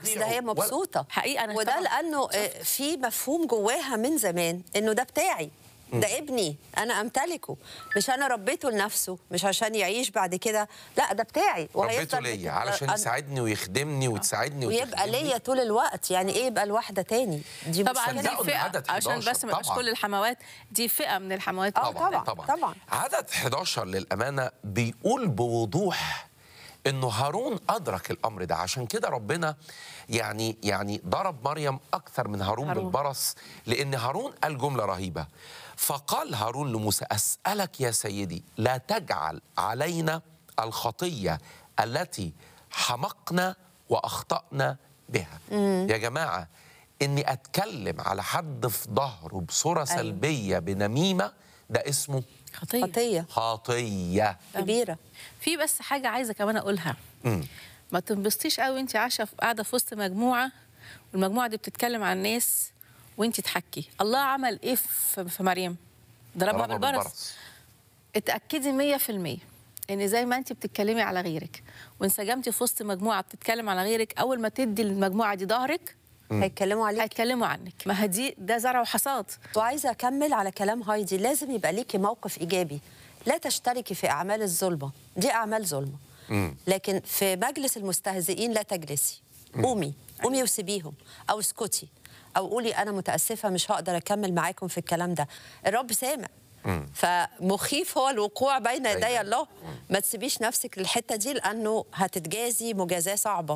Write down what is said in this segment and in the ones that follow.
بالعكس ده هي ولا- مبسوطه حقيقة أنا وده طبعاً لانه آه، في مفهوم جواها من زمان انه ده بتاعي ده ابني انا امتلكه مش انا ربيته لنفسه مش عشان يعيش بعد كده لا ده بتاعي ربيته وهيفضل ليا بت- علشان أنا- يساعدني ويخدمني وتساعدني ويبقى وتخدمني. ليا طول الوقت يعني ايه يبقى لواحده تاني دي طبعا مشكلة. دي صدقوا إن فئه عدد عشان 11 بس ما يبقاش طبعاً. كل الحموات دي فئه من الحموات آه، المختلفة. طبعاً. طبعاً. عدد 11 للأمانة بيقول بوضوح إنه هارون أدرك الأمر ده عشان كده ربنا يعني يعني ضرب مريم أكثر من هارون, هارون. بالبرص لأن هارون قال جملة رهيبة فقال هارون لموسى أسألك يا سيدي لا تجعل علينا الخطية التي حمقنا وأخطأنا بها يا جماعة إني أتكلم على حد في ظهره بصورة سلبية بنميمة ده اسمه خطيه خطيه خطية كبيره في بس حاجه عايزه كمان اقولها مم. ما تنبسطيش قوي وانت عايشه في- قاعده في وسط مجموعه والمجموعه دي بتتكلم عن الناس وانت تحكي الله عمل ايه في في مريم ضربها ضربها بالبرص بالبرص. اتاكدي 100% ان زي ما انت بتتكلمي على غيرك وانسجمتي في وسط مجموعه بتتكلم على غيرك اول ما تدي للمجموعه دي ظهرك هيتكلموا عليك هيتكلموا عنك ما هدي ده زرع وحصاد وعايزه اكمل على كلام هايدي لازم يبقى ليكي موقف ايجابي لا تشتركي في اعمال الظلمه دي اعمال ظلمه لكن في مجلس المستهزئين لا تجلسي قومي قومي وسيبيهم او اسكتي او قولي انا متاسفه مش هقدر اكمل معاكم في الكلام ده الرب سامع فمخيف هو الوقوع بين يدي أيوة. الله ما تسيبيش نفسك للحته دي لانه هتتجازي مجازاه صعبه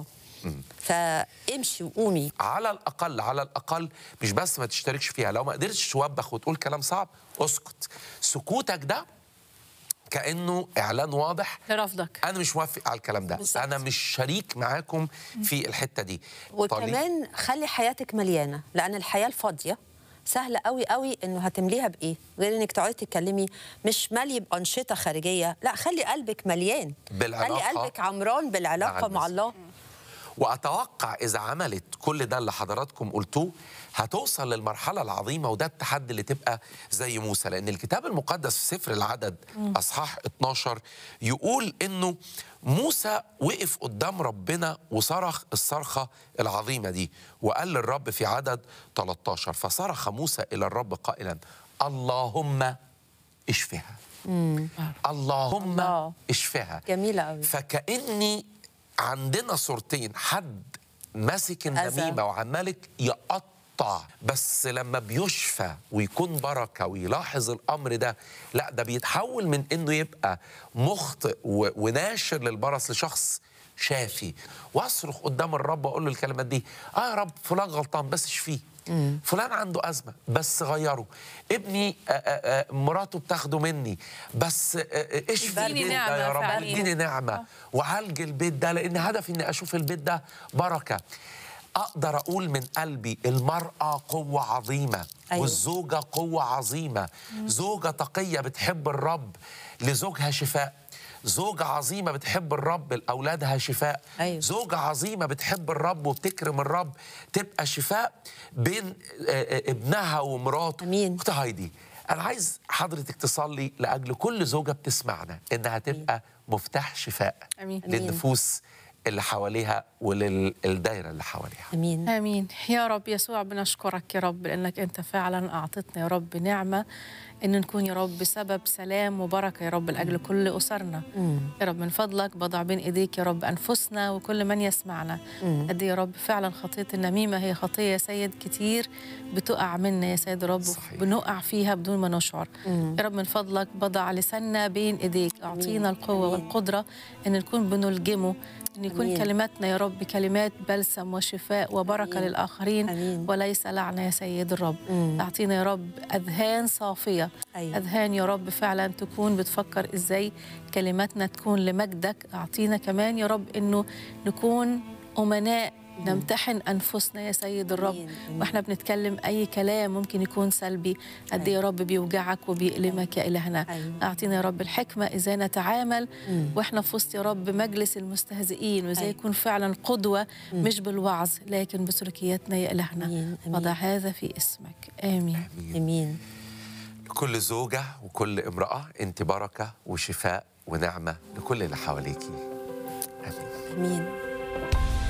فامشي وقومي على الأقل على الأقل مش بس ما تشتركش فيها لو ما قدرتش توبخ وتقول كلام صعب اسكت سكوتك ده كأنه إعلان واضح لرفضك أنا مش موافق على الكلام ده بالظبط. أنا مش شريك معاكم في الحتة دي طليق. وكمان خلي حياتك مليانه لان الحياه الفاضيه سهل قوي قوي انه هتمليها بايه غير انك تقعدي تتكلمي مش مالي بانشطه خارجيه لا خلي قلبك مليان بالعلاقة خلي قلبك عمران بالعلاقه مع مع المسيح. الله واتوقع اذا عملت كل ده اللي حضراتكم قلتوه هتوصل للمرحله العظيمه وده التحدي اللي تبقى زي موسى لان الكتاب المقدس في سفر العدد اصحاح 12 يقول انه موسى وقف قدام ربنا وصرخ الصرخه العظيمه دي وقال للرب في عدد 13 فصرخ موسى الى الرب قائلا اللهم اشفها اللهم الله. اشفها جميله قوي فكأني عندنا صورتين حد ماسك النميمة وعمالك يقطع بس لما بيشفى ويكون بركة ويلاحظ الأمر ده لا ده بيتحول من إنه يبقى مخطئ و- وناشر للبرص لشخص شافي واصرخ قدام الرب واقول له الكلمات دي اه يا رب فلان غلطان بس اشفيه فلان عنده أزمة بس غيره ابني آه، آه، آه، مراته بتاخده مني بس آه، آه، اشفي اديني البيت ده نعمة يا رب فعلا. اديني نعمة وعالج البيت ده لأن هدفي إني أشوف البيت ده بركة أقدر أقول من قلبي المرأة قوة عظيمة أيوة. والزوجة قوة عظيمة زوجة تقية بتحب الرب لزوجها شفاء زوجة عظيمة بتحب الرب لأولادها شفاء أيوة. زوجة عظيمة بتحب الرب وبتكرم الرب تبقى شفاء بين آه، آه، ابنها ومراته أمين. أخت هايدي أنا عايز حضرتك تصلي لأجل كل زوجة بتسمعنا إنها تبقى مفتاح شفاء امين للنفوس اللي حواليها وللدايرة اللي حواليها امين امين يا رب يسوع بنشكرك يا رب لانك انت فعلا اعطتنا يا رب نعمه ان نكون يا رب سبب سلام وبركه يا رب لاجل كل اسرنا يا رب من فضلك بضع بين ايديك يا رب انفسنا وكل من يسمعنا قد إيه يا رب فعلا خطيه النميمه هي خطيه يا سيد كتير بتقع منا يا سيد رب صحيح. بنقع فيها بدون ما نشعر يا رب من فضلك بضع لساننا بين ايديك اعطينا القوه آمين. والقدره ان نكون بنلجمه ان يكون آمين. كلماتنا يا رب كلمات بلسم وشفاء وبركه آمين. للاخرين آمين. وليس لعنه يا سيد الرب مم. اعطينا يا رب اذهان صافيه أيوة. اذهان يا رب فعلا تكون بتفكر ازاي كلماتنا تكون لمجدك اعطينا كمان يا رب انه نكون امناء نمتحن انفسنا يا سيد الرب آمين. آمين. واحنا بنتكلم اي كلام ممكن يكون سلبي قد إيه يا رب بيوجعك وبيألمك يا الهنا أيوة. اعطينا يا رب الحكمه اذا نتعامل واحنا في وسط يا رب مجلس المستهزئين وازاي أيوة. يكون فعلا قدوه مش بالوعظ لكن بسلوكياتنا يا الهنا آمين. آمين. وضع هذا في اسمك امين امين لكل زوجة وكل امرأة أنت بركة وشفاء ونعمة لكل اللي حواليكي آمين امين